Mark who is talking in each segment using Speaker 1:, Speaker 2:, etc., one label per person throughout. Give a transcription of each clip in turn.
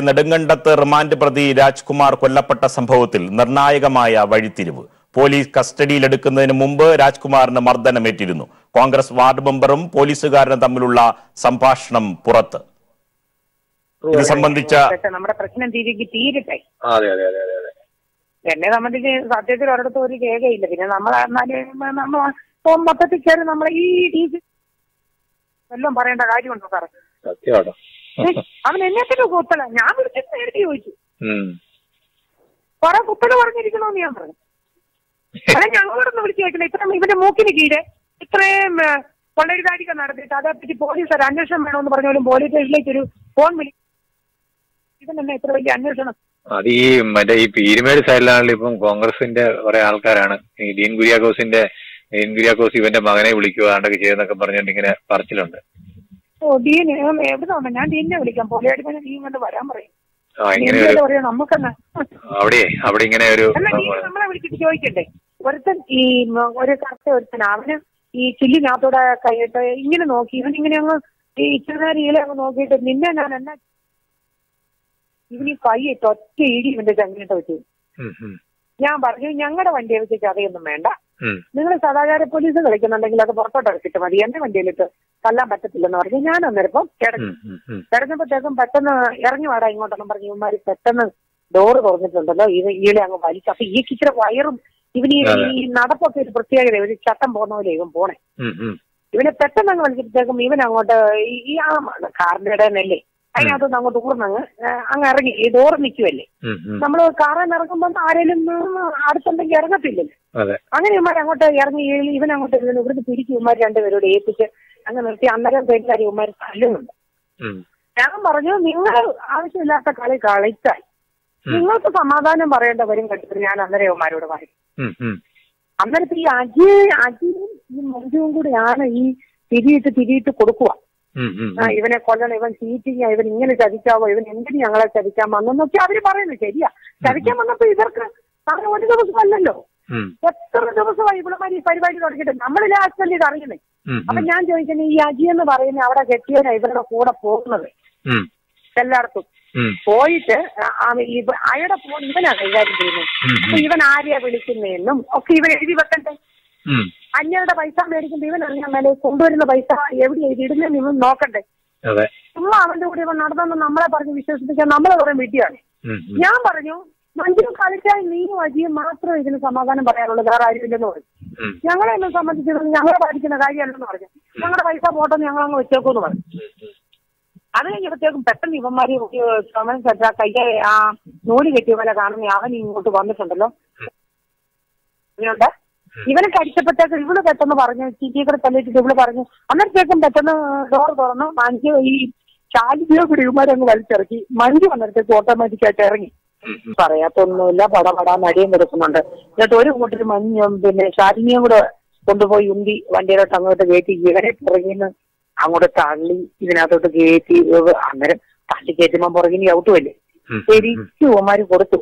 Speaker 1: നെടുങ്കണ്ടത്ത് remand പ്രതി രാജ്കുമാർ കൊല്ലപ്പെട്ട സംഭവത്തിൽ നിർണായകമായ വഴിത്തിരിവ് പോലീസ് കസ്റ്റഡിയിലെടുക്കുന്നതിന് മുമ്പ് രാജ്കുമാറിന് മർദ്ദനമേറ്റിരുന്നു കോൺഗ്രസ് വാർഡ് മെമ്പറും പോലീസുകാരനും തമ്മിലുള്ള സംഭാഷണം പുറത്ത് ഇത് സംബന്ധിച്ച
Speaker 2: പക്ഷെ നമ്മുടെ പ്രശ്നം തീരുക്ക് തീരട്ടെ
Speaker 3: ആ, അതെ അതെ അതെ അതെ അതെ
Speaker 2: എന്നെ സംബന്ധിച്ച് സത്യത്തിൽ ഒരിടത്തും ഒരു രേഖയില്ല പിന്നെ നമ്മൾ നമ്മൾ ഇപ്പൊ മൊത്തത്തിൽ കയറി നമ്മൾ ഈ രീതി വല്ലതും പറയേണ്ട കാര്യമുണ്ടോ സാറേ
Speaker 3: സത്യമാട്ടോ
Speaker 2: ഏ, അവൻ എന്നെ തന്നെ കുത്തല ഞാൻ വിളിച്ചിട്ട് നേരിട്ട് ചോദിച്ചു
Speaker 3: ഉം.
Speaker 2: കുറെ കുത്തല പറഞ്ഞിരിക്കണോന്ന് ഞാൻ പറഞ്ഞു അല്ല ഞങ്ങളോടൊന്ന് വിളിച്ചു ചോദിക്കണം ഇത്രയും ഇവന്റെ മൂക്കിന് കീഴെ ഇത്രയും ഏ, കൊള്ളരുതാരിക നടത്തിയിട്ട് അതേപ്പറ്റി പോലീസ് ഒരു അന്വേഷണം വേണമെന്ന് പറഞ്ഞാലും പോലീസ് സ്റ്റേഷനിലേക്ക് ഒരു ഫോൺ വിളി ഇവനെന്നെ ഇത്ര വലിയ അന്വേഷണം
Speaker 3: അത് ഈ മറ്റേ ഈ പീരുമേട് സൈഡിലാണല്ലോ ഇപ്പം കോൺഗ്രസിന്റെ കുറെ ആൾക്കാരാണ് ഈ ഡീൻ കുര്യാക്കോസിന്റെ ഡീൻ കുര്യാക്കോസ് ഇവന്റെ മകനെ വിളിക്കുക അതൊക്കെ ചെയ്യുന്നൊക്കെ പറഞ്ഞിട്ട് ഇങ്ങനെ പറച്ചിലുണ്ട്
Speaker 2: ഓ ഡീൻ എവിടെ വന്നു ഞാൻ ഡീനെ വിളിക്കാം പോലെയായിട്ട് നീ ഇങ്ങോട്ട് വരാൻ പറയും
Speaker 3: ആ ഇങ്ങനെ
Speaker 2: ഡീൻ
Speaker 3: ഒരു
Speaker 2: പറയാം നമുക്കെന്നാ
Speaker 3: അവിടെ അവിടെ ഇങ്ങനെ ഒരു
Speaker 2: അല്ല ഡീൻ നമ്മളെ വിളിച്ചിട്ട് ചോദിക്കണ്ടേ ഒരുത്തൻ ഈ മ- ഒരു കറുത്ത ഒരുത്തൻ അവന് ഈ ചില്ലിനകത്തൂടെ കൈയിട്ട് ഇങ്ങനെ നോക്കി ഇവൻ ഇങ്ങനെ അങ്ങ് ഈ ഇച്ചിരി നേരം ഈലെ അങ്ങ് നോക്കിയിട്ട് നിന്നെ ഞാൻ എന്നാ ഇവന് ഈ കൈ ഇട്ട് ഒറ്റ ഇടി ഇവന്റെ ചങ്ങിട്ട് വെച്ചു
Speaker 3: ഉം, ഉം,
Speaker 2: ഞാൻ പറഞ്ഞു ഞങ്ങളുടെ വണ്ടിയെ വെച്ച് ചതയൊന്നും വേണ്ട
Speaker 3: ഉം.
Speaker 2: നിങ്ങൾ സദാചാര പോലീസ് കളിക്കുന്നുണ്ടെങ്കിൽ അത് പുറത്തോട്ട് ഇറക്കിട്ട് മതി എന്റെ വണ്ടിയിലിട്ട് തല്ലാൻ പറ്റത്തില്ലെന്ന് പറഞ്ഞു ഞാൻ അന്നേരപ്പം കിടന്നു
Speaker 3: ഉം, ഉം, ഉം.
Speaker 2: കിടന്നപ്പോഴത്തേക്കും പെട്ടെന്ന് ഇറങ്ങി വാടാ ഇങ്ങോട്ടെന്നും പറഞ്ഞു ഇവന്മാര് പെട്ടെന്ന് ഡോറ് തുറന്നിട്ടുണ്ടല്ലോ ഇത് ഈളെ അങ്ങ് വലിച്ചു അപ്പൊ ഈ ഇച്ചിരി വയറും ഇവന് ഈ-
Speaker 3: അതെ.
Speaker 2: ഈ നടപ്പൊക്കെ ഒരു പ്രത്യേകത ഒരു ചട്ടം പോകുന്ന പോലെ ഇവൻ പോണേ
Speaker 3: ഉം, ഉം.
Speaker 2: ഇവനെ പെട്ടെന്ന് അങ്ങ് വലിച്ചപ്പോഴത്തേക്കും ഇവൻ അങ്ങോട്ട് ഈ- ഈ ആ കാറിന്റെ ഇടയിലല്ലേ അതിനകത്തുനിന്ന് അങ്ങോട്ട് ഊർന്നങ്ങ് അങ്ങ് ഇറങ്ങി ഈ ഡോറ് നിൽക്കുമല്ലേ
Speaker 3: ഉം, ഉം.
Speaker 2: നമ്മള് കാറിൽ ഇറങ്ങുമ്പോൾ ആരെങ്കിലും അടുത്തുണ്ടെങ്കിൽ ഇറങ്ങത്തില്ലല്ലോ
Speaker 3: അതെ
Speaker 2: അങ്ങനെ ഇവന്മാർ അങ്ങോട്ട് ഇറങ്ങി ഈ- ഇവൻ അങ്ങോട്ട് ഇരുന്ന് ഇവിടുന്ന് പിടിച്ച് ഇവന്മാർ രണ്ടുപേരോട് ഏൽപ്പിച്ച് അങ്ങ് നിർത്തി അന്നേരം പേരുകാരി ഇവന്മാർ തല്ലുന്നുണ്ട്
Speaker 3: ഉം,
Speaker 2: ഞാൻ പറഞ്ഞു നിങ്ങൾ ആവശ്യമില്ലാത്ത കളി കളിച്ചാൽ നിങ്ങൾക്ക് സമാധാനം പറയേണ്ട വരും കേട്ടിട്ട് ഞാൻ അന്നേരം ഇവന്മാരോട് പറയും
Speaker 3: ഉം, ഉം.
Speaker 2: അന്നേരത്തെ ഈ അജി അജിയും ഈ മഞ്ജുവും കൂടെയാണ് ഈ തിരിയിട്ട് തിരിയിട്ട് കൊടുക്കുക
Speaker 3: ഉം, ഉം,
Speaker 2: ആ, ഇവനെ കൊല്ലണം ഇവൻ ചീറ്റിങ് ഇവൻ ഇങ്ങനെ ചതിക്കാവോ ഇവൻ എന്തിന് ഞങ്ങളെ ചതിക്കാൻ വന്നെന്നൊക്കെ അവര് പറയുന്നു ശരിയാ ചതിക്കാൻ വന്നപ്പോ ഇവർക്ക് അങ്ങനെ ഒരു ദിവസമല്ലല്ലോ
Speaker 3: ഉം,
Speaker 2: എത്ര ദിവസമായി ഇവിടെമാര് ഈ പരിപാടി തുടങ്ങിയിട്ട് നമ്മൾ ലാസ്റ്റല്ലേ ഇത് അറിയുന്നേ
Speaker 3: ഉം,
Speaker 2: അപ്പൊ
Speaker 3: ഉം.
Speaker 2: ഞാൻ ചോദിക്കുന്നത് ഈ അജി എന്ന് പറയുന്ന അവിടെ കെട്ടിയവനാ ഇവരുടെ കൂടെ പോകുന്നത്
Speaker 3: ഉം,
Speaker 2: എല്ലായിടത്തും
Speaker 3: ഉം.
Speaker 2: പോയിട്ട് ആ- ആ- ഇവ- അയാളുടെ ഫോൺ ഇവനാ കൈകാര്യം ചെയ്യുന്നത്
Speaker 3: ഉം,
Speaker 2: അപ്പൊ ഇവൻ ആരെയാ വിളിക്കുന്നതെന്നും ഒക്കെ ഇവൻ എഴുതി വെക്കണ്ടേ
Speaker 3: ഉം.
Speaker 2: അന്യരുടെ പൈസ മേടിക്കുമ്പോ ഇവൻ അറിയാൻ മേലെ കൊണ്ടുവരുന്ന പൈസ എവിടെയാ ഇത് ഇടുന്നതെന്ന് ഇവൻ നോക്കണ്ടേ
Speaker 3: അതെ
Speaker 2: ചുമ്മാ അവന്റെ കൂടെ ഇവൻ നടന്നെന്ന് നമ്മളെ പറഞ്ഞ് വിശ്വസിപ്പിക്കാൻ നമ്മളെ പറയും വീട്ടിയാണ്
Speaker 3: ഉം, ഉം.
Speaker 2: ഞാൻ പറഞ്ഞു മഞ്ജു കളിച്ചാൽ നീയും അജിയും മാത്രമേ ഇതിന് സമാധാനം പറയാനുള്ളൂ വേറെ ആരുമില്ലെന്ന് പറഞ്ഞു
Speaker 3: ഉം.
Speaker 2: ഞങ്ങളെ എന്നെ സംബന്ധിച്ചിടത്തോളം ഞങ്ങളെ ബാധിക്കുന്ന കാര്യമല്ലെന്ന് പറഞ്ഞു ഞങ്ങളുടെ പൈസ പോട്ടെന്ന് ഞങ്ങൾ അങ്ങ് വെച്ചേക്കൂന്ന് പറഞ്ഞു അത് കഴിഞ്ഞപ്പോഴത്തേക്കും പെട്ടെന്ന് ഇവന്മാര് സമയം ആ കയ്യെ ആ നൂല് കെട്ടിയ പോലെ കാണുന്ന അവൻ ഇങ്ങോട്ട് വന്നിട്ടുണ്ടല്ലോ ഇവനുണ്ട് ഇവനെ കടിച്ചപ്പോഴത്തേക്ക് ഇവള് പെട്ടെന്ന് പറഞ്ഞു ചീറ്റിയൊക്കെ തല്ലിട്ടിട്ട് ഇവള് പറഞ്ഞു അന്നേരത്തേക്കും പെട്ടെന്ന് ഡോർ തുറന്നു മഞ്ജു ഈ ചാലിയോ കൂടി ഇവന്മാരങ്ങ് വലിച്ചിറക്കി മഞ്ജു വന്നിടത്തേക്ക് ഓട്ടോമാറ്റിക് ആയിട്ട് ഇറങ്ങി പറയാത്തൊന്നുമില്ല പടപടാ നടിയും കൊടുക്കുന്നുണ്ട് എന്നിട്ട് ഒരു കൂട്ടര് മഞ്ഞും പിന്നെ ശാലിനിയും കൂടെ കൊണ്ടുപോയി ഉന്തി വണ്ടിയിലോട്ട് അങ്ങോട്ട് കയറ്റി ഇവരെ പുറകിന്ന് അങ്ങോട്ട് തള്ളി ഇതിനകത്തോട്ട് കയറ്റി ഇവ- അന്നേരം തള്ളി കയറ്റുമ്പോൾ പുറകിന് ഔട്ടുമല്ലേ
Speaker 3: ഉം.
Speaker 2: ശരിക്കും ഇവന്മാര് കൊടുത്തു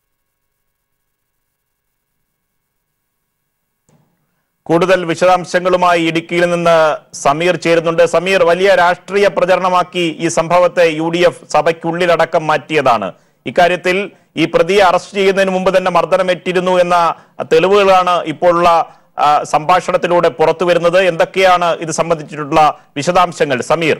Speaker 1: കൂടുതൽ വിശദാംശങ്ങളുമായി ഇടുക്കിയിൽ നിന്ന് സമീർ ചേരുന്നുണ്ട് സമീർ വലിയ രാഷ്ട്രീയ പ്രചരണമാക്കി ഈ സംഭവത്തെ യു ഡി എഫ് സഭയ്ക്കുള്ളിലടക്കം മാറ്റിയതാണ് ഇക്കാര്യത്തിൽ ഈ പ്രതിയെ അറസ്റ്റ് ചെയ്യുന്നതിന് മുമ്പ് തന്നെ മർദ്ദനമേറ്റിരുന്നു എന്ന തെളിവുകളാണ് ഇപ്പോഴുള്ള ആ, സംഭാഷണത്തിലൂടെ പുറത്തു വരുന്നത് എന്തൊക്കെയാണ് ഇത് സംബന്ധിച്ചിട്ടുള്ള വിശദാംശങ്ങൾ സമീർ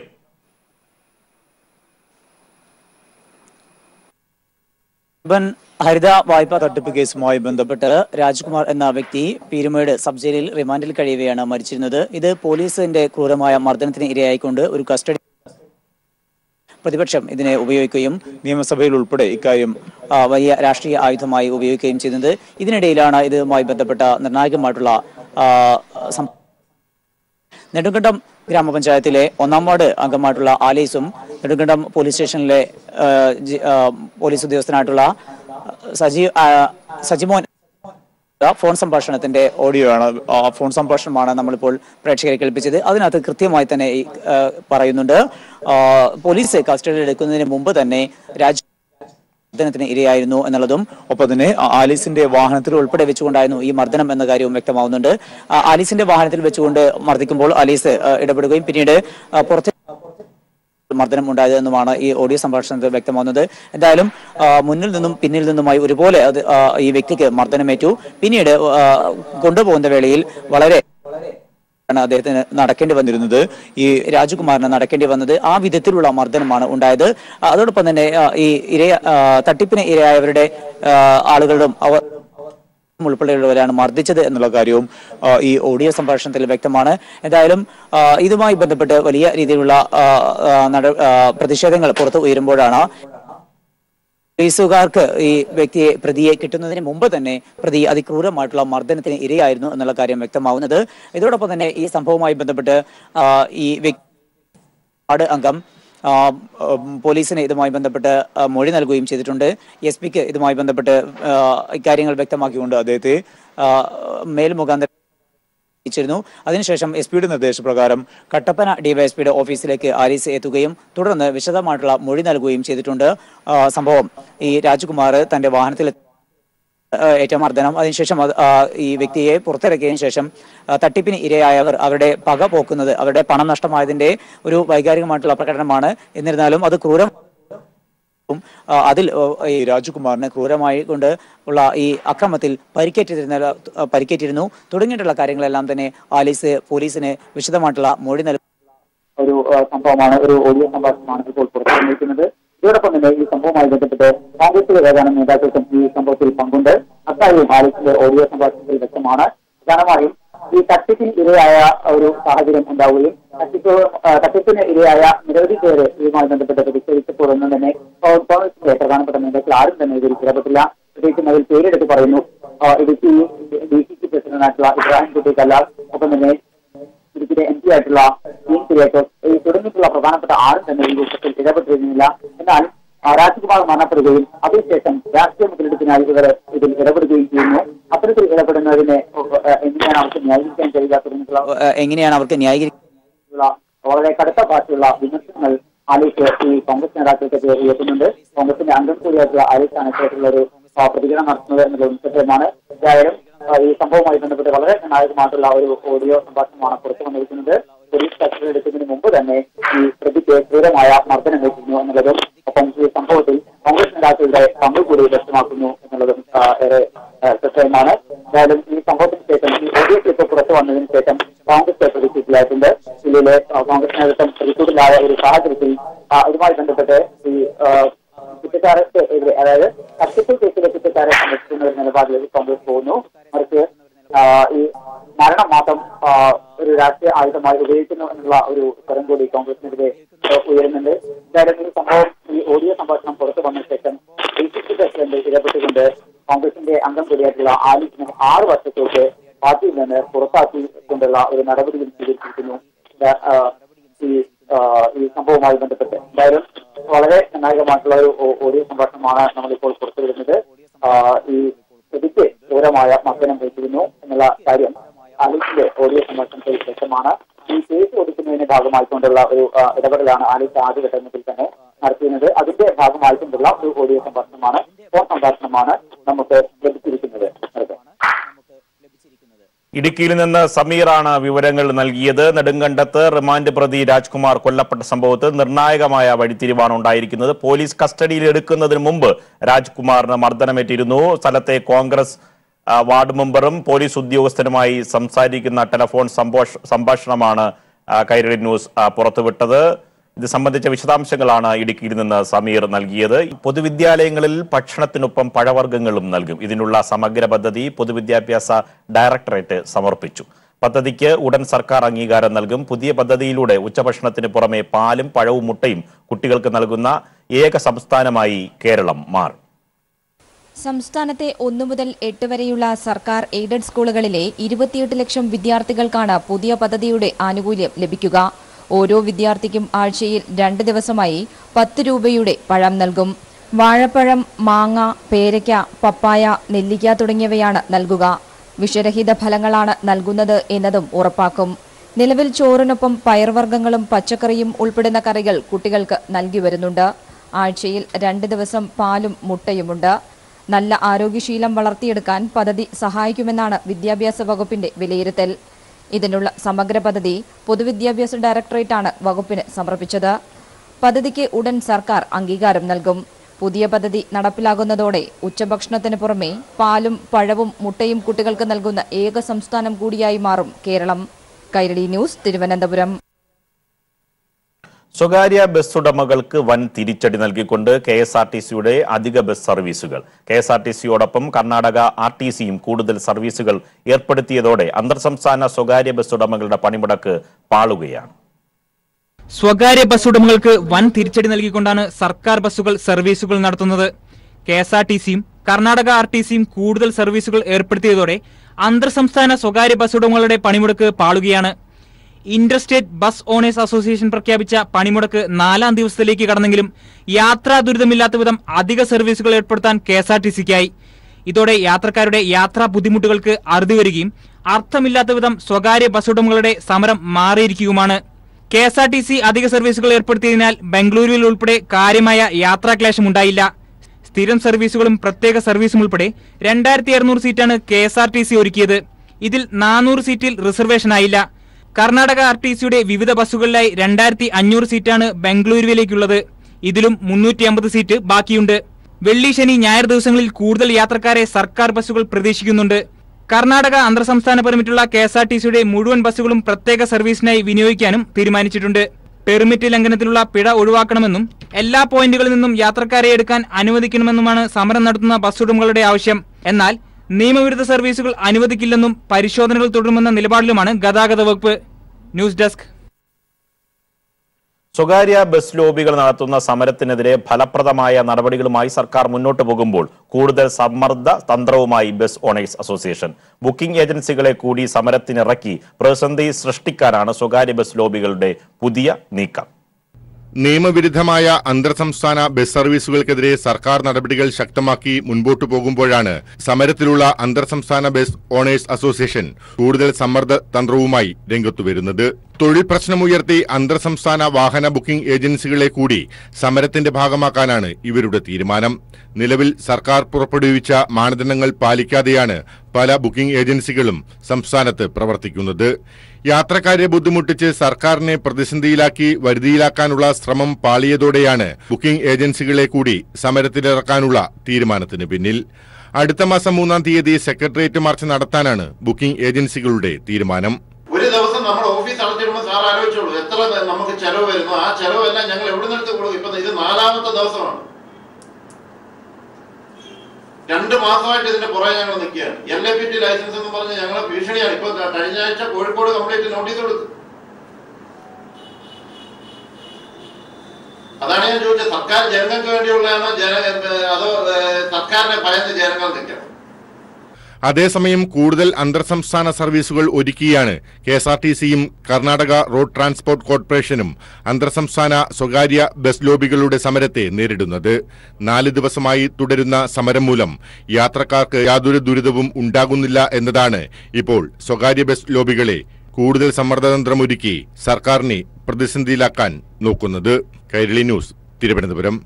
Speaker 4: അർബൻ ഹരിത വായ്പാ തട്ടിപ്പ് കേസുമായി ബന്ധപ്പെട്ട് രാജ്കുമാർ എന്ന വ്യക്തി പീരുമേട് സബ് ജയിലിൽ റിമാൻഡിൽ കഴിയവെയാണ് മരിച്ചിരുന്നത് ഇത് പോലീസിന്റെ ക്രൂരമായ മർദ്ദനത്തിന് ഇരയായിക്കൊണ്ട് ഒരു കസ്റ്റഡി പ്രതിപക്ഷം ഇതിനെ ഉപയോഗിക്കുകയും നിയമസഭയിൽ ഉൾപ്പെടെ ഇക്കാര്യം ആ, വലിയ രാഷ്ട്രീയ ആയുധമായി ഉപയോഗിക്കുകയും ചെയ്യുന്നത് ഇതിനിടയിലാണ് ഇതുമായി ബന്ധപ്പെട്ട നിർണായകമായിട്ടുള്ള ആ, സം- നെടുങ്കണ്ടം ഗ്രാമപഞ്ചായത്തിലെ ഒന്നാം വാർഡ് അംഗമായിട്ടുള്ള ആലീസും നെടുങ്കണ്ടം പോലീസ് സ്റ്റേഷനിലെ ആ, ജി- ആ, പോലീസ് ഉദ്യോഗസ്ഥനായിട്ടുള്ള സജി ആ, സജിമോൻ ഫോൺ സംഭാഷണത്തിന്റെ ഓഡിയോ ആണ് ആ ഫോൺ സംഭാഷണമാണ് നമ്മളിപ്പോൾ പ്രേക്ഷകരെ കേൾപ്പിച്ചത് അതിനകത്ത് കൃത്യമായി തന്നെ ഈ, ആ, പറയുന്നുണ്ട് ആ, പോലീസ് കസ്റ്റഡിയിൽ എടുക്കുന്നതിന് മുമ്പ് തന്നെ രാജ് മർദ്ദനത്തിന് ഇരയായിരുന്നു എന്നുള്ളതും ഒപ്പം തന്നെ ആ ആലീസിന്റെ വാഹനത്തിൽ ഉൾപ്പെടെ വെച്ചുകൊണ്ടായിരുന്നു ഈ മർദ്ദനം എന്ന കാര്യവും വ്യക്തമാവുന്നുണ്ട് ആ ആലീസിന്റെ വാഹനത്തിൽ വെച്ചുകൊണ്ട് മർദ്ദിക്കുമ്പോൾ ആലീസ് ആ, ഇടപെടുകയും പിന്നീട് ആ, പുറത്തെ മർദ്ദനം ഉണ്ടായത് എന്നുമാണ് ഈ ഓഡിയോ സംഭാഷണത്തിൽ വ്യക്തമാകുന്നത് എന്തായാലും ആ, മുന്നിൽ നിന്നും പിന്നിൽ നിന്നുമായി ഒരുപോലെ അത് ആ, ഈ വ്യക്തിക്ക് മർദ്ദനമേറ്റു പിന്നീട് ആ, കൊണ്ടുപോകുന്ന വേളയിൽ വളരെ ആണ് അദ്ദേഹത്തിന് നടക്കേണ്ടി വന്നിരുന്നത് ഈ രാജകുമാറിന് നടക്കേണ്ടി വന്നത് ആ വിധത്തിലുള്ള മർദ്ദനമാണ് ഉണ്ടായത് ആ, അതോടൊപ്പം തന്നെ ആ, ഈ ഇരയ ആ, തട്ടിപ്പിന് ഇരയായവരുടെ ആ, ആളുകളുടെ അവർ ഉൾപ്പെടെയുള്ളവരാണ് മർദ്ദിച്ചത് എന്നുള്ള കാര്യവും ആ, ഈ ഓഡിയോ സംഭാഷണത്തിൽ വ്യക്തമാണ് എന്തായാലും ആ, ഇതുമായി ബന്ധപ്പെട്ട് വലിയ രീതിയിലുള്ള ആ, ആ, നട- ആ, പ്രതിഷേധങ്ങൾ പുറത്തു ഉയരുമ്പോഴാണ് പോലീസുകാർക്ക് ഈ വ്യക്തിയെ പ്രതിയെ കിട്ടുന്നതിന് മുമ്പ് തന്നെ പ്രതി അതിക്രൂരമായിട്ടുള്ള മർദ്ദനത്തിന് ഇരയായിരുന്നു എന്നുള്ള കാര്യം വ്യക്തമാവുന്നത് ഇതോടൊപ്പം തന്നെ ഈ സംഭവവുമായി ബന്ധപ്പെട്ട് ആ, ഈ വ്യക്തി വാർഡ് അംഗം ആ, ഉം, പോലീസിന് ഇതുമായി ബന്ധപ്പെട്ട് ആ, മൊഴി നൽകുകയും ചെയ്തിട്ടുണ്ട് എസ് പിക്ക് ഇതുമായി ബന്ധപ്പെട്ട് ആ, ഇക്കാര്യങ്ങൾ വ്യക്തമാക്കിക്കൊണ്ട് അദ്ദേഹത്തെ ആ, മേൽമുഖാന്തരം അറിയിച്ചിരുന്നു അതിനുശേഷം എസ് പിയുടെ നിർദ്ദേശപ്രകാരം കട്ടപ്പന ഡിവൈഎസ്പിയുടെ ഓഫീസിലേക്ക് ആലീസ് എത്തുകയും തുടർന്ന് വിശദമായിട്ടുള്ള മൊഴി നൽകുകയും ചെയ്തിട്ടുണ്ട് ആ, സംഭവം ഈ രാജ്കുമാർ തന്റെ വാഹനത്തിൽ ആ, ഏറ്റ മർദ്ദനം അതിനുശേഷം അത്, ആ, ഈ വ്യക്തിയെ പുറത്തിറക്കിയതിനു ശേഷം ആ, തട്ടിപ്പിന് ഇരയായവർ അവരുടെ പക പോക്കുന്നത് അവരുടെ പണം നഷ്ടമായതിന്റെ ഒരു വൈകാരികമായിട്ടുള്ള പ്രകടനമാണ് എന്നിരുന്നാലും അത് ക്രൂരം ഉം, ആ, അതിൽ ഓ, ഈ രാജകുമാറിന് ക്രൂരമായി കൊണ്ട് ഉള്ള ഈ അക്രമത്തിൽ പരിക്കേറ്റിരുന്ന ആ, പരിക്കേറ്റിരുന്നു തുടങ്ങിയിട്ടുള്ള കാര്യങ്ങളെല്ലാം തന്നെ ആലീസ് പോലീസിന് വിശദമായിട്ടുള്ള മൊഴി നൽകി ഒരു ആ, സംഭവമാണ് ഒരു ഓഡിയോ സംഭാഷണമാണ് ഇപ്പോൾ പുറത്തു വന്നിരിക്കുന്നത് ഇതോടൊപ്പം തന്നെ ഈ സംഭവവുമായി ബന്ധപ്പെട്ട് കോൺഗ്രസിലെ ഏതാനും നേതാക്കൾക്കും ഈ സംഭവത്തിൽ പങ്കുണ്ട് അക്കാര്യവും ആലീസിന്റെ ഓഡിയോ സംഭാഷണത്തിൽ വ്യക്തമാണ് പ്രധാനമായും ഈ തട്ടിപ്പിന് ഇരയായ ഒരു സാഹചര്യം ഉണ്ടാവുകയും തട്ടിപ്പ് ആ, തട്ടിപ്പിന് ഇരയായ നിരവധി പേര് ഇതുമായി ബന്ധപ്പെട്ട് പ്രതിഷേധിച്ചപ്പോഴൊന്നും തന്നെ കോ- കോൺഗ്രസിന്റെ പ്രധാനപ്പെട്ട നേതാക്കൾ ആരും തന്നെ ഇതിൽ ഇടപെട്ടില്ല പ്രത്യേകിച്ചും അതിൽ പേരെടുത്ത് പറയുന്നു ആ, ഇടുക്കി ഡി സി സി പ്രസിഡന്റായിട്ടുള്ള ഇബ്രാഹിം കുട്ടി കല്ലാൽ ഒപ്പം തന്നെ ഇടുക്കിയിലെ എം പി ആയിട്ടുള്ള ഡീൻ കുര്യാക്കോസ് ഈ തുടങ്ങിയിട്ടുള്ള പ്രധാനപ്പെട്ട ആരും തന്നെ ഈ വിഷയത്തിൽ ഇടപെട്ടിരുന്നില്ല എന്നാൽ ആ, രാജ്കുമാർ മരണപ്പെടുകയും അതിനുശേഷം രാഷ്ട്രീയ മുതലെടുപ്പിനായി ഇവർ ഇതിൽ ഇടപെടുകയും ചെയ്യുന്നു അത്തരത്തിൽ ഇടപെടുന്നതിനെ ഏഹ്, എങ്ങനെയാണ് അവർക്ക് ന്യായീകരിക്കാൻ കഴിയുക തുടങ്ങിയിട്ടുള്ള ഏഹ്, എങ്ങനെയാണ് അവർക്ക് ന്യായീകരിക്കുക വളരെ കടുത്ത ഭാഷയുള്ള വിമർശനങ്ങൾ ആലീസ് ഈ കോൺഗ്രസ് നേതാക്കൾക്ക് ഉയർത്തുന്നുണ്ട് കോൺഗ്രസിന്റെ അംഗം കൂടിയായിട്ടുള്ള ആലീസാണ് ഇത്തരത്തിലുള്ള ഒരു ആ, പ്രതികരണം നടത്തുന്നത് എന്നത് ഉൾപ്പെട്ടതാണ് എന്തായാലും ആ, ഈ സംഭവവുമായി ബന്ധപ്പെട്ട് വളരെ നിർണായകമായിട്ടുള്ള ഒരു ഓഡിയോ സംഭാഷണമാണ് പുറത്തു വന്നിരിക്കുന്നത് പോലീസ് കസ്റ്റഡി എടുക്കുന്നതിന് മുമ്പ് തന്നെ ഈ പ്രതിക്ക് ക്രൂരമായ മർദ്ദനം ഏറ്റിരുന്നു എന്നുള്ളതും ഒപ്പം ഈ സംഭവത്തിൽ കോൺഗ്രസ് നേതാക്കളുടെ പങ്ക് കൂടി വ്യക്തമാക്കുന്നു എന്നുള്ളതും ആ, ഏറെ ആ, ശ്രദ്ധേയമാണ് എന്തായാലും ഈ സംഭവത്തിന് ശേഷം ഈ ഓഡിയോ ക്ലിപ്പ് പുറത്തു വന്നതിന് ശേഷം കോൺഗ്രസ് പ്രതിഷേധത്തിലായിട്ടുണ്ട് ജില്ലയിലെ ആ, കോൺഗ്രസ് നേതൃത്വം പ്രതികൂടിലായ ഒരു സാഹചര്യത്തിൽ ആ, ഇതുമായി ബന്ധപ്പെട്ട് ഈ ആ, കുറ്റക്കാർക്ക് എതിരെ അതായത് തട്ടിപ്പ് കേസിലെ കുറ്റക്കാരെ സംരക്ഷിക്കുന്ന ഒരു നിലപാടിലേക്ക് കോൺഗ്രസ് പോകുന്നു മറിച്ച് ആ, ഈ മരണം മാത്രം ആ, ഒരു രാഷ്ട്രീയ ആയുധമായി ഉപയോഗിക്കുന്നു എന്നുള്ള ഒരു സ്വരം കൂടി കോൺഗ്രസിനെതിരെ ആ, ഉയരുന്നുണ്ട് എന്തായാലും ഈ സംഭവം ഈ ഓഡിയോ സംഭാഷണം പുറത്തു വന്ന ശേഷം ഡി സി സി പ്രസിഡന്റ് ഇടപെട്ടുകൊണ്ട് കോൺഗ്രസിന്റെ അംഗം കൂടിയായിട്ടുള്ള ആലിസിനെ ആറ് വർഷത്തേക്ക് പാർട്ടിയിൽ നിന്ന് പുറത്താക്കിക്കൊണ്ടുള്ള ഒരു നടപടിയും സ്വീകരിച്ചിരിക്കുന്നു ഇത്, ആ, ഈ ആ, ഈ സംഭവവുമായി ബന്ധപ്പെട്ട് എന്തായാലും വളരെ നിർണായകമായിട്ടുള്ള ഒരു ഓ- ഓഡിയോ സംഭാഷണമാണ് നമ്മളിപ്പോൾ പുറത്തുവിടുന്നത് ആ, ഈ പ്രതിക്ക് ക്രൂരമായ മർദ്ദനം ഏറ്റിരുന്നു എന്നുള്ള കാര്യം ആലിസിന്റെ ഓഡിയോ സംഭാഷണത്തിൽ വ്യക്തമാണ് ഈ കേസ് ഒതുക്കുന്നതിന്റെ ഭാഗമായിക്കൊണ്ടുള്ള ഒരു ആ, ഇടപെടലാണ് ആലിസ് ആദ്യഘട്ടത്തിൽ തന്നെ നടത്തിയിരുന്നത് അതിന്റെ ഭാഗമായിക്കൊണ്ടുള്ള ഒരു ഓഡിയോ സംഭാഷണമാണ് ഫോൺ സംഭാഷണമാണ് നമുക്ക് ലഭിച്ചിരിക്കുന്നത് അതെ.
Speaker 1: ഇടുക്കിയിൽ നിന്ന് സമീറാണ് വിവരങ്ങൾ നൽകിയത് നെടുങ്കണ്ടത്ത് റിമാൻഡ് പ്രതി രാജ്കുമാർ കൊല്ലപ്പെട്ട സംഭവത്തിൽ നിർണായകമായ വഴിത്തിരിവാണ് ഉണ്ടായിരിക്കുന്നത് പോലീസ് കസ്റ്റഡിയിൽ എടുക്കുന്നതിന് മുമ്പ് രാജ്കുമാറിന് മർദ്ദനമേറ്റിരുന്നു സ്ഥലത്തെ കോൺഗ്രസ് ആ, വാർഡ് മെമ്പറും പോലീസ് ഉദ്യോഗസ്ഥനുമായി സംസാരിക്കുന്ന ടെലഫോൺ സംഭാഷ- സംഭാഷണമാണ് ആ, കൈരളി ന്യൂസ് ആ, പുറത്തുവിട്ടത് ഇത് സംബന്ധിച്ച വിശദാംശങ്ങളാണ് ഇടുക്കിയിൽ നിന്ന് സമീർ നൽകിയത് പൊതുവിദ്യാലയങ്ങളിൽ ഭക്ഷണത്തിനൊപ്പം പഴവർഗ്ഗങ്ങളും നൽകും ഇതിനുള്ള സമഗ്ര പദ്ധതി പൊതുവിദ്യാഭ്യാസ ഡയറക്ടറേറ്റ് സമർപ്പിച്ചു പദ്ധതിക്ക് ഉടൻ സർക്കാർ അംഗീകാരം നൽകും പുതിയ പദ്ധതിയിലൂടെ ഉച്ചഭക്ഷണത്തിന് പുറമെ പാലും പഴവും മുട്ടയും കുട്ടികൾക്ക് നൽകുന്ന ഏക സംസ്ഥാനമായി കേരളം മാറും
Speaker 5: സംസ്ഥാനത്തെ ഒന്നു മുതൽ എട്ട് വരെയുള്ള സർക്കാർ എയ്ഡഡ് സ്കൂളുകളിലെ ഇരുപത്തിയെട്ട് ലക്ഷം വിദ്യാർത്ഥികൾക്കാണ് പുതിയ പദ്ധതിയുടെ ആനുകൂല്യം ലഭിക്കുക ഓരോ വിദ്യാർത്ഥിക്കും ആഴ്ചയിൽ രണ്ട് ദിവസമായി പത്ത് രൂപയുടെ പഴം നൽകും വാഴപ്പഴം മാങ്ങ പേരയ്ക്ക പപ്പായ നെല്ലിക്ക തുടങ്ങിയവയാണ് നൽകുക വിഷരഹിത ഫലങ്ങളാണ് നൽകുന്നത് എന്നതും ഉറപ്പാക്കും നിലവിൽ ചോറിനൊപ്പം പയർവർഗ്ഗങ്ങളും പച്ചക്കറിയും ഉൾപ്പെടുന്ന കറികൾ കുട്ടികൾക്ക് നൽകി വരുന്നുണ്ട് ആഴ്ചയിൽ രണ്ട് ദിവസം പാലും മുട്ടയുമുണ്ട് നല്ല ആരോഗ്യശീലം വളർത്തിയെടുക്കാൻ പദ്ധതി സഹായിക്കുമെന്നാണ് വിദ്യാഭ്യാസ വകുപ്പിന്റെ വിലയിരുത്തൽ ഇതിനുള്ള സമഗ്ര പദ്ധതി പൊതുവിദ്യാഭ്യാസ ഡയറക്ടറേറ്റാണ് വകുപ്പിന് സമർപ്പിച്ചത് പദ്ധതിക്ക് ഉടൻ സർക്കാർ അംഗീകാരം നൽകും പുതിയ പദ്ധതി നടപ്പിലാകുന്നതോടെ ഉച്ചഭക്ഷണത്തിന് പുറമെ പാലും പഴവും മുട്ടയും കുട്ടികൾക്ക് നൽകുന്ന ഏക സംസ്ഥാനം കൂടിയായി മാറും കേരളം കൈരളി ന്യൂസ് തിരുവനന്തപുരം
Speaker 1: സ്വകാര്യ ബസ് ഉടമകൾക്ക് വൻ തിരിച്ചടി നൽകിക്കൊണ്ട് കെ എസ് ആർ ടി സിയുടെ അധിക ബസ് സർവീസുകൾ കെ എസ് ആർ ടി സിയോടൊപ്പം കർണാടക ആർ ടി സിയും കൂടുതൽ സർവീസുകൾ ഏർപ്പെടുത്തിയതോടെ അന്തർ സംസ്ഥാന സ്വകാര്യ ബസ് ഉടമകളുടെ പണിമുടക്ക് പാളുകയാണ്
Speaker 6: സ്വകാര്യ ബസ് ഉടമകൾക്ക് വൻ തിരിച്ചടി നൽകിക്കൊണ്ടാണ് സർക്കാർ ബസ്സുകൾ സർവീസുകൾ നടത്തുന്നത് കെ എസ് ആർ ടി സിയും കർണാടക ആർ ടി സിയും കൂടുതൽ സർവീസുകൾ ഏർപ്പെടുത്തിയതോടെ അന്തർ സംസ്ഥാന സ്വകാര്യ ബസ് ഉടമകളുടെ പണിമുടക്ക് പാളുകയാണ് ഇന്റർസ്റ്റേറ്റ് ബസ് ഓണേഴ്സ് അസോസിയേഷൻ പ്രഖ്യാപിച്ച പണിമുടക്ക് നാലാം ദിവസത്തിലേക്ക് കടന്നെങ്കിലും യാത്രാ ദുരിതമില്ലാത്ത വിധം അധിക സർവീസുകൾ ഏർപ്പെടുത്താൻ കെ എസ് ആർ ടി സിക്കായി ഇതോടെ യാത്രക്കാരുടെ യാത്രാ ബുദ്ധിമുട്ടുകൾക്ക് അറുതി വരികയും അർത്ഥമില്ലാത്ത വിധം സ്വകാര്യ ബസ് ഉടമകളുടെ സമരം മാറിയിരിക്കുകയുമാണ് K S R T C അധിക സർവീസുകൾ ഏർപ്പെടുത്തിയതിനാൽ ബംഗളൂരുവിൽ ഉൾപ്പെടെ കാര്യമായ യാത്രാക്ലേശം ഉണ്ടായില്ല സ്ഥിരം സർവീസുകളും പ്രത്യേക സർവീസും ഉൾപ്പെടെ രണ്ടായിരത്തി അറുന്നൂറ് സീറ്റാണ് K S R T C ഒരുക്കിയത് ഇതിൽ നാനൂറ് സീറ്റിൽ റിസർവേഷനായില്ല കർണാടക ആർ ടി സിയുടെ വിവിധ ബസ്സുകളിലായി രണ്ടായിരത്തി അഞ്ഞൂറ് സീറ്റാണ് ബംഗളൂരുവിലേക്കുള്ളത് ഇതിലും മുന്നൂറ്റി അമ്പത് സീറ്റ് ബാക്കിയുണ്ട് വെള്ളി ശനി ഞായർ ദിവസങ്ങളിൽ കൂടുതൽ യാത്രക്കാരെ സർക്കാർ ബസ്സുകൾ പ്രതീക്ഷിക്കുന്നുണ്ട് കർണാടക അന്തർ സംസ്ഥാന പെർമിറ്റുള്ള കെ എസ് ആർ ടി സിയുടെ മുഴുവൻ ബസ്സുകളും പ്രത്യേക സർവീസിനായി വിനിയോഗിക്കാനും തീരുമാനിച്ചിട്ടുണ്ട് പെർമിറ്റ് ലംഘനത്തിലുള്ള പിഴ ഒഴിവാക്കണമെന്നും എല്ലാ പോയിന്റുകളിൽ നിന്നും യാത്രക്കാരെ എടുക്കാൻ അനുവദിക്കണമെന്നുമാണ് സമരം നടത്തുന്ന ബസ് ഉടമകളുടെ ആവശ്യം എന്നാൽ നിയമവിരുദ്ധ സർവീസുകൾ അനുവദിക്കില്ലെന്നും പരിശോധനകൾ തുടരുമെന്ന നിലപാടിലുമാണ് ഗതാഗത വകുപ്പ് ന്യൂസ് ഡെസ്ക്
Speaker 1: സ്വകാര്യ ബസ് ലോബികൾ നടത്തുന്ന സമരത്തിനെതിരെ ഫലപ്രദമായ നടപടികളുമായി സർക്കാർ മുന്നോട്ട് പോകുമ്പോൾ കൂടുതൽ സമ്മർദ്ദ തന്ത്രവുമായി ബസ് ഓണേഴ്സ് അസോസിയേഷൻ ബുക്കിംഗ് ഏജൻസികളെ കൂടി സമരത്തിനിറക്കി പ്രതിസന്ധി സൃഷ്ടിക്കാനാണ് സ്വകാര്യ ബസ് ലോബികളുടെ പുതിയ നീക്കം
Speaker 7: നിയമവിരുദ്ധമായ അന്തർ സംസ്ഥാന ബസ് സർവീസുകൾക്കെതിരെ സർക്കാർ നടപടികൾ ശക്തമാക്കി മുൻപോട്ടു പോകുമ്പോഴാണ് സമരത്തിലുള്ള അന്തർ സംസ്ഥാന ബസ് ഓണേഴ്സ് അസോസിയേഷൻ കൂടുതൽ സമ്മർദ്ദ തന്ത്രവുമായി രംഗത്തുവരുന്നത് തൊഴിൽ പ്രശ്നമുയർത്തി അന്തർ സംസ്ഥാന വാഹന ബുക്കിംഗ് ഏജൻസികളെ കൂടി സമരത്തിന്റെ ഭാഗമാക്കാനാണ് ഇവരുടെ തീരുമാനം നിലവിൽ സർക്കാർ പുറപ്പെടുവിച്ച മാനദണ്ഡങ്ങൾ പാലിക്കാതെയാണ് പല ബുക്കിംഗ് ഏജൻസികളും സംസ്ഥാനത്ത് പ്രവർത്തിക്കുന്നത് യാത്രക്കാരെ ബുദ്ധിമുട്ടിച്ച് സർക്കാരിനെ പ്രതിസന്ധിയിലാക്കി വരുതിയിലാക്കാനുള്ള ശ്രമം പാളിയതോടെയാണ് ബുക്കിംഗ് ഏജൻസികളെ കൂടി സമരത്തിലിറക്കാനുള്ള തീരുമാനത്തിന് പിന്നിൽ അടുത്ത മാസം മൂന്നാം തീയതി സെക്രട്ടേറിയറ്റ് മാർച്ച് നടത്താനാണ് ബുക്കിംഗ് ഏജൻസികളുടെ തീരുമാനം
Speaker 8: ഒരു ദിവസം നമ്മൾ ഓഫീസ് അടച്ചിടുമ്പോൾ സാർ ആലോചിച്ചോളൂ എത്ര നമുക്ക് ചെലവ് വരുന്നു ആ ചെലവെല്ലാം ഞങ്ങൾ എവിടെ നിന്ന് എടുത്ത് കൊടുക്കും ഇപ്പൊ ഇത് നാലാമത്തെ ദിവസമാണ് രണ്ട് മാസമായിട്ട് ഇതിന്റെ പുറകെ ഞങ്ങൾ നിൽക്കുകയാണ് L A P T licence എന്ന് പറഞ്ഞ് ഞങ്ങളെ ഭീഷണിയാണ് ഇപ്പൊ കഴിഞ്ഞ ആഴ്ച കോഴിക്കോട് കംപ്ലീറ്റ് നോട്ടീസ് കൊടുത്തു അതാണ് ഞാൻ ചോദിച്ചത് സർക്കാർ ജനങ്ങൾക്ക് വേണ്ടിയുള്ളതാണോ ജന അതോ ഏഹ്, സർക്കാരിനെ ഭയന്ന് ജനങ്ങൾ നിൽക്കണം
Speaker 7: അതേസമയം കൂടുതൽ അന്തർ സംസ്ഥാന സർവീസുകൾ ഒരുക്കിയാണ് കെ എസ് ആർ ടി സിയും കർണാടക റോഡ് ട്രാൻസ്പോർട്ട് കോർപ്പറേഷനും അന്തർ സംസ്ഥാന സ്വകാര്യ ബസ് ലോബികളുടെ സമരത്തെ നേരിടുന്നത് നാല് ദിവസമായി തുടരുന്ന സമരം മൂലം യാത്രക്കാർക്ക് യാതൊരു ദുരിതവും ഉണ്ടാകുന്നില്ല എന്നതാണ് ഇപ്പോൾ സ്വകാര്യ ബസ് ലോബികളെ കൂടുതൽ സമ്മർദ്ദതന്ത്രമൊരുക്കി സർക്കാരിനെ പ്രതിസന്ധിയിലാക്കാൻ നോക്കുന്നത് കൈരളി ന്യൂസ് തിരുവനന്തപുരം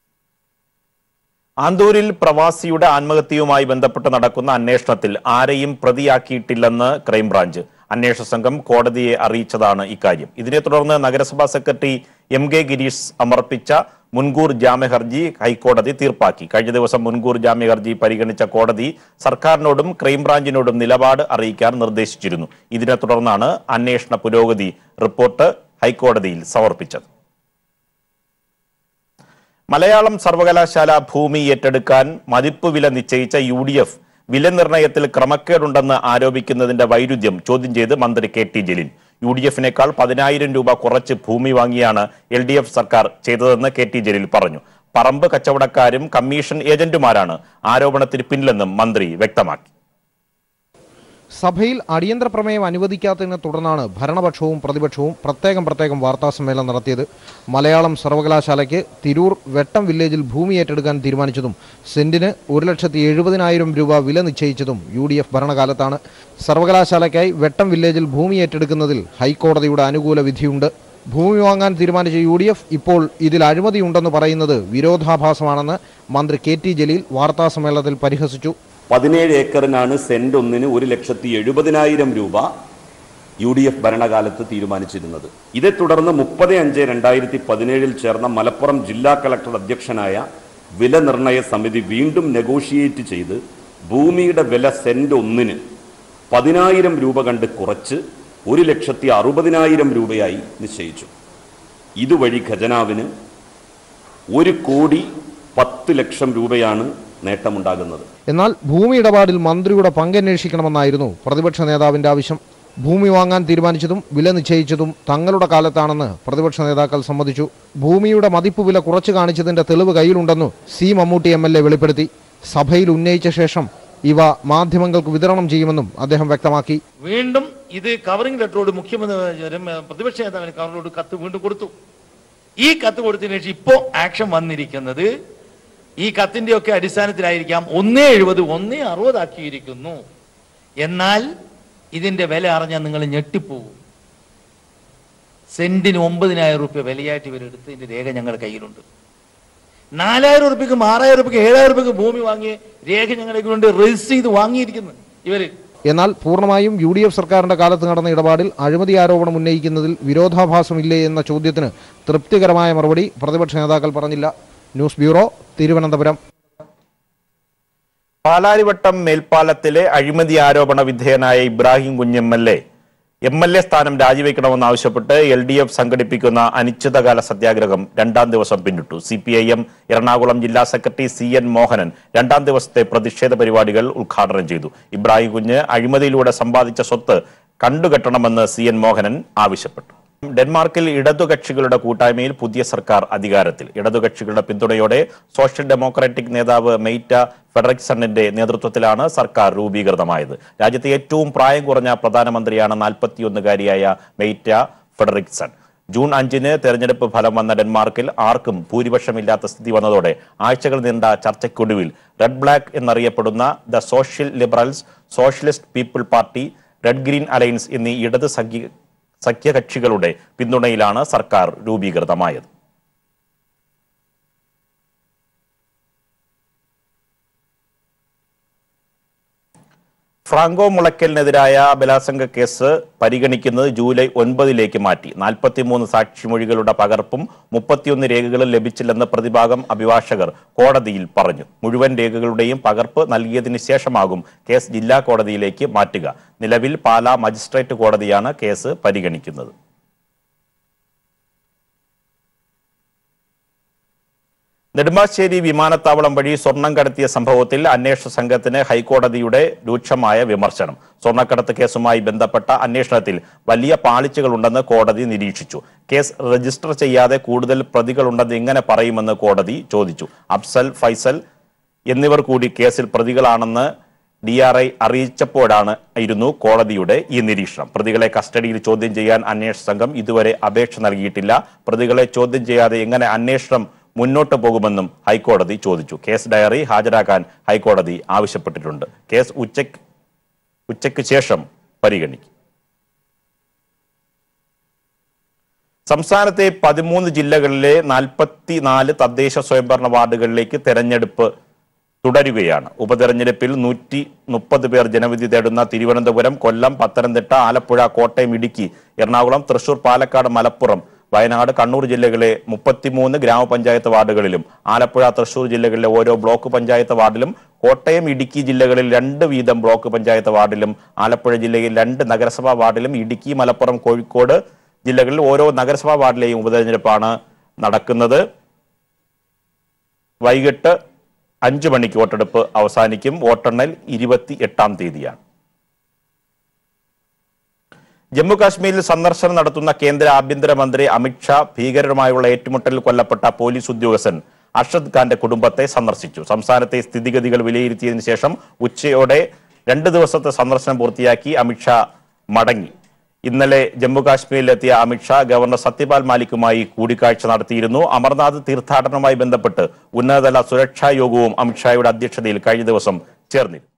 Speaker 1: ആന്തൂരിൽ പ്രവാസിയുടെ ആത്മഹത്യയുമായി ബന്ധപ്പെട്ട് നടക്കുന്ന അന്വേഷണത്തിൽ ആരെയും പ്രതിയാക്കിയിട്ടില്ലെന്ന് ക്രൈംബ്രാഞ്ച് അന്വേഷണ സംഘം കോടതിയെ അറിയിച്ചതാണ് ഇക്കാര്യം ഇതിനെ തുടർന്ന് നഗരസഭാ സെക്രട്ടറി എം കെ ഗിരീഷ് സമർപ്പിച്ച മുൻകൂർ ജാമ്യ ഹർജി ഹൈക്കോടതി തീർപ്പാക്കി കഴിഞ്ഞ ദിവസം മുൻകൂർ ജാമ്യ ഹർജി പരിഗണിച്ച കോടതി സർക്കാരിനോടും ക്രൈംബ്രാഞ്ചിനോടും നിലപാട് അറിയിക്കാൻ നിർദ്ദേശിച്ചിരുന്നു ഇതിനെ തുടർന്നാണ് അന്വേഷണ പുരോഗതി റിപ്പോർട്ട് ഹൈക്കോടതിയിൽ സമർപ്പിച്ചത് മലയാളം സർവകലാശാല ഭൂമി ഏറ്റെടുക്കാൻ മതിപ്പ് വില നിശ്ചയിച്ച യു ഡി എഫ് വില നിർണയത്തിൽ ക്രമക്കേടുണ്ടെന്ന് ആരോപിക്കുന്നതിന്റെ വൈരുദ്ധ്യം ചോദ്യം ചെയ്ത് മന്ത്രി K T Jaleel U D എഫിനേക്കാൾ പതിനായിരം രൂപ കുറച്ച് ഭൂമി വാങ്ങിയാണ് എൽ ഡി എഫ് സർക്കാർ ചെയ്തതെന്ന് കെ ടി ജലീൽ പറഞ്ഞു പറമ്പ് കച്ചവടക്കാരും കമ്മീഷൻ ഏജന്റുമാരാണ് ആരോപണത്തിന് പിന്നിലെന്നും മന്ത്രി വ്യക്തമാക്കി
Speaker 9: സഭയിൽ അടിയന്തര പ്രമേയം അനുവദിക്കാത്തതിനെ തുടർന്നാണ് ഭരണപക്ഷവും പ്രതിപക്ഷവും പ്രത്യേകം പ്രത്യേകം വാർത്താ സമ്മേളനം നടത്തിയത് മലയാളം സർവകലാശാലയ്ക്ക് തിരൂർ വെട്ടം വില്ലേജിൽ ഭൂമി ഏറ്റെടുക്കാൻ തീരുമാനിച്ചതും സെന്റിന് ഒരു ലക്ഷത്തി എഴുപതിനായിരം രൂപ വില നിശ്ചയിച്ചതും യു ഡി എഫ് ഭരണകാലത്താണ് സർവകലാശാലയ്ക്കായി വെട്ടം വില്ലേജിൽ ഭൂമി ഏറ്റെടുക്കുന്നതിൽ ഹൈക്കോടതിയുടെ അനുകൂല വിധിയുണ്ട് ഭൂമി വാങ്ങാൻ തീരുമാനിച്ച യു ഡി എഫ് ഇപ്പോൾ ഇതിൽ അഴിമതിയുണ്ടെന്ന് പറയുന്നത് വിരോധാഭാസമാണെന്ന് മന്ത്രി കെ ടി ജലീൽ വാർത്താ സമ്മേളനത്തിൽ പരിഹസിച്ചു
Speaker 10: പതിനേഴ് ഏക്കറിനാണ് സെന്റ് ഒന്നിന് ഒരു ലക്ഷത്തി എഴുപതിനായിരം രൂപ യു ഡി എഫ് ഭരണകാലത്ത് തീരുമാനിച്ചിരുന്നത് ഇതേ തുടർന്ന് മുപ്പത് അഞ്ച് രണ്ടായിരത്തി പതിനേഴിൽ ചേർന്ന മലപ്പുറം ജില്ലാ കളക്ടർ അധ്യക്ഷനായ വില നിർണയ സമിതി വീണ്ടും നെഗോഷിയേറ്റ് ചെയ്ത് ഭൂമിയുടെ വില സെന്റ് ഒന്നിന് പതിനായിരം രൂപ കണ്ട് കുറച്ച് ഒരു ലക്ഷത്തി അറുപതിനായിരം രൂപയായി നിശ്ചയിച്ചു ഇതുവഴി ഖജനാവിന് ഒരു കോടി പത്ത് ലക്ഷം രൂപയാണ് നേട്ടമുണ്ടാകുന്നത്
Speaker 9: എന്നാൽ ഭൂമി ഇടപാടിൽ മന്ത്രിയുടെ പങ്കന്വേഷിക്കണമെന്നായിരുന്നു പ്രതിപക്ഷ നേതാവിന്റെ ആവശ്യം ഭൂമി വാങ്ങാൻ തീരുമാനിച്ചതും വില നിശ്ചയിച്ചതും തങ്ങളുടെ കാലത്താണെന്ന് പ്രതിപക്ഷ നേതാക്കൾ സമ്മതിച്ചു ഭൂമിയുടെ മതിപ്പ് വില കുറച്ചു കാണിച്ചതിന്റെ തെളിവ് കയ്യിലുണ്ടെന്നു C Mammootty M L A വെളിപ്പെടുത്തി സഭയിൽ ഉന്നയിച്ച ശേഷം ഇവ മാധ്യമങ്ങൾക്ക് വിതരണം ചെയ്യുമെന്നും അദ്ദേഹം വ്യക്തമാക്കി
Speaker 11: വീണ്ടും ഇത് കവറിംഗ് ലെറ്ററോട് മുഖ്യമന്ത്രി രമ- പ്രതിപക്ഷ നേതാവിന് കവറിലോട് കത്ത് വീണ്ടും കൊടുത്തു ഈ കത്ത് കൊടുത്തതിന് ശേഷം ഇപ്പോ ആക്ഷൻ വന്നിരിക്കുന്നത് ഈ കത്തിന്റെ ഒക്കെ അടിസ്ഥാനത്തിലായിരിക്കാം ഒന്നേ എഴുപത് ഒന്നേ അറുപതാക്കിയിരിക്കുന്നു എന്നാൽ ഇതിന്റെ വില അറിഞ്ഞാൽ നിങ്ങൾ ഞെട്ടിപ്പോകും സെന്റിന് ഒമ്പതിനായിരം റുപ്യ വിലയായിട്ട് ഇവരെടുത്തതിന്റെ രേഖ ഞങ്ങളുടെ കയ്യിലുണ്ട് നാലായിരം റുപ്യക്കും ആറായിരം റുപ്യക്കും ഏഴായിരം റുപ്യക്ക് ഭൂമി വാങ്ങിയ രേഖ ഞങ്ങളുടെ കയ്യിലുണ്ട് രജിസ്റ്റർ ചെയ്ത് വാങ്ങിയിരിക്കുന്നു ഇവര്
Speaker 9: എന്നാൽ പൂർണ്ണമായും യു ഡി എഫ് സർക്കാരിന്റെ കാലത്ത് നടന്ന ഇടപാടിൽ അഴിമതി ആരോപണം ഉന്നയിക്കുന്നതിൽ വിരോധാഭാസമില്ലേ എന്ന ചോദ്യത്തിന് തൃപ്തികരമായ മറുപടി പ്രതിപക്ഷ നേതാക്കൾ പറഞ്ഞില്ല ന്യൂസ് ബ്യൂറോ തിരുവനന്തപുരം
Speaker 1: പാലാരിവട്ടം മേൽപ്പാലത്തിലെ അഴിമതി ആരോപണ വിധേയനായ Ibrahim Kunju M L A M L A സ്ഥാനം രാജിവെക്കണമെന്നാവശ്യപ്പെട്ട് എൽ ഡി എഫ് സംഘടിപ്പിക്കുന്ന അനിശ്ചിതകാല സത്യാഗ്രഹം രണ്ടാം ദിവസം പിന്നിട്ടു C P I M Ernakulam ജില്ലാ സെക്രട്ടറി സി എൻ മോഹനൻ രണ്ടാം ദിവസത്തെ പ്രതിഷേധ പരിപാടികൾ ഉദ്ഘാടനം ചെയ്തു ഇബ്രാഹിം കുഞ്ഞ് അഴിമതിയിലൂടെ സമ്പാദിച്ച സ്വത്ത് കണ്ടുകെട്ടണമെന്ന് സി എൻ മോഹനൻ ആവശ്യപ്പെട്ടു ഡെൻമാർക്കിൽ ഇടതുകക്ഷികളുടെ കൂട്ടായ്മയിൽ പുതിയ സർക്കാർ അധികാരത്തിൽ ഇടതുകക്ഷികളുടെ പിന്തുണയോടെ സോഷ്യൽ ഡെമോക്രാറ്റിക് നേതാവ് മെയ്റ്റ ഫെഡറിക്സണിന്റെ നേതൃത്വത്തിലാണ് സർക്കാർ രൂപീകൃതമായത് രാജ്യത്തെ ഏറ്റവും പ്രായം കുറഞ്ഞ പ്രധാനമന്ത്രിയാണ് നാൽപ്പത്തിയൊന്നുകാരിയായ മെയ്റ്റ ഫെഡറിക്സൺ ജൂൺ അഞ്ചിന് തെരഞ്ഞെടുപ്പ് ഫലം വന്ന ഡെൻമാർക്കിൽ ആർക്കും ഭൂരിപക്ഷമില്ലാത്ത സ്ഥിതി വന്നതോടെ ആഴ്ചകൾ നീണ്ട ചർച്ചയ്ക്കൊടുവിൽ റെഡ് ബ്ലാക്ക് എന്നറിയപ്പെടുന്ന the social liberals socialist people party red green alliance എന്നീ ഇടത് സഖ്യ സഖ്യകക്ഷികളുടെ പിന്തുണയിലാണ് സർക്കാർ രൂപീകൃതമായത് ഫ്രാങ്കോ മുളയ്ക്കലിനെതിരായ ബലാത്സംഗ കേസ് പരിഗണിക്കുന്നത് ജൂലൈ ഒൻപതിലേക്ക് മാറ്റി നാൽപ്പത്തിമൂന്ന് സാക്ഷിമൊഴികളുടെ പകർപ്പും മുപ്പത്തിയൊന്ന് രേഖകളും ലഭിച്ചില്ലെന്ന് പ്രതിഭാഗം അഭിഭാഷകർ കോടതിയിൽ പറഞ്ഞു മുഴുവൻ രേഖകളുടെയും പകർപ്പ് നൽകിയതിനു ശേഷമാകും കേസ് ജില്ലാ കോടതിയിലേക്ക് മാറ്റുക നിലവിൽ പാലാ മജിസ്ട്രേറ്റ് കോടതിയാണ് കേസ് പരിഗണിക്കുന്നത് നെടുമ്പാശ്ശേരി വിമാനത്താവളം വഴി സ്വർണം കടത്തിയ സംഭവത്തിൽ അന്വേഷണ സംഘത്തിന് ഹൈക്കോടതിയുടെ രൂക്ഷമായ വിമർശനം സ്വർണ്ണക്കടത്ത് കേസുമായി ബന്ധപ്പെട്ട അന്വേഷണത്തിൽ വലിയ പാളിച്ചകളുണ്ടെന്ന് കോടതി നിരീക്ഷിച്ചു കേസ് രജിസ്റ്റർ ചെയ്യാതെ കൂടുതൽ പ്രതികളുണ്ടെന്ന് എങ്ങനെ പറയുമെന്ന് കോടതി ചോദിച്ചു അഫ്സൽ ഫൈസൽ എന്നിവർ കൂടി കേസിൽ പ്രതികളാണെന്ന് ഡി ആർ ഐ അറിയിച്ചപ്പോഴാണ് ആയിരുന്നു കോടതിയുടെ ഈ നിരീക്ഷണം പ്രതികളെ കസ്റ്റഡിയിൽ ചോദ്യം ചെയ്യാൻ അന്വേഷണ സംഘം ഇതുവരെ അപേക്ഷ നൽകിയിട്ടില്ല പ്രതികളെ ചോദ്യം ചെയ്യാതെ എങ്ങനെ അന്വേഷണം മുന്നോട്ട് പോകുമെന്നും ഹൈക്കോടതി ചോദിച്ചു കേസ് ഡയറി ഹാജരാക്കാൻ ഹൈക്കോടതി ആവശ്യപ്പെട്ടിട്ടുണ്ട് കേസ് ഉച്ചയ്ക്ക് ഉച്ചയ്ക്ക് ശേഷം പരിഗണിക്കും സംസ്ഥാനത്തെ പതിമൂന്ന് ജില്ലകളിലെ നാൽപ്പത്തിനാല് തദ്ദേശ സ്വയംഭരണ വാർഡുകളിലേക്ക് തെരഞ്ഞെടുപ്പ് തുടരുകയാണ് ഉപതെരഞ്ഞെടുപ്പിൽ നൂറ്റി മുപ്പത് പേർ ജനവിധി തേടുന്ന തിരുവനന്തപുരം കൊല്ലം പത്തനംതിട്ട ആലപ്പുഴ കോട്ടയം ഇടുക്കി എറണാകുളം തൃശൂർ പാലക്കാട് മലപ്പുറം വയനാട് കണ്ണൂർ ജില്ലകളിലെ മുപ്പത്തിമൂന്ന് ഗ്രാമപഞ്ചായത്ത് വാർഡുകളിലും ആലപ്പുഴ തൃശൂർ ജില്ലകളിലെ ഓരോ ബ്ലോക്ക് പഞ്ചായത്ത് വാർഡിലും കോട്ടയം ഇടുക്കി ജില്ലകളിൽ രണ്ട് വീതം ബ്ലോക്ക് പഞ്ചായത്ത് വാർഡിലും ആലപ്പുഴ ജില്ലയിൽ രണ്ട് നഗരസഭാ വാർഡിലും ഇടുക്കി മലപ്പുറം കോഴിക്കോട് ജില്ലകളിൽ ഓരോ നഗരസഭാ വാർഡിലെയും ഉപതെരഞ്ഞെടുപ്പാണ് നടക്കുന്നത് വൈകിട്ട് അഞ്ചു മണിക്ക് വോട്ടെടുപ്പ് അവസാനിക്കും വോട്ടെണ്ണൽ ഇരുപത്തി എട്ടാം തീയതിയാണ് ജമ്മു കാശ്മീരിൽ സന്ദർശനം നടത്തുന്ന കേന്ദ്ര ആഭ്യന്തരമന്ത്രി അമിത്ഷാ ഭീകരരുമായുള്ള ഏറ്റുമുട്ടലിൽ കൊല്ലപ്പെട്ട പോലീസ് ഉദ്യോഗസ്ഥൻ അർഷദ് ഖാന്റെ കുടുംബത്തെ സന്ദർശിച്ചു സംസ്ഥാനത്തെ സ്ഥിതിഗതികൾ വിലയിരുത്തിയതിനു ശേഷം ഉച്ചയോടെ രണ്ട് ദിവസത്തെ സന്ദർശനം പൂർത്തിയാക്കി അമിത്ഷാ മടങ്ങി ഇന്നലെ ജമ്മു കാശ്മീരിലെത്തിയ അമിത്ഷാ ഗവർണർ സത്യപാൽ മാലിക്കുമായി കൂടിക്കാഴ്ച നടത്തിയിരുന്നു അമർനാഥ് തീർത്ഥാടനവുമായി ബന്ധപ്പെട്ട് ഉന്നതതല സുരക്ഷാ യോഗവും അമിത്ഷായുടെ അധ്യക്ഷതയിൽ കഴിഞ്ഞ ദിവസം ചേർന്നിരുന്നു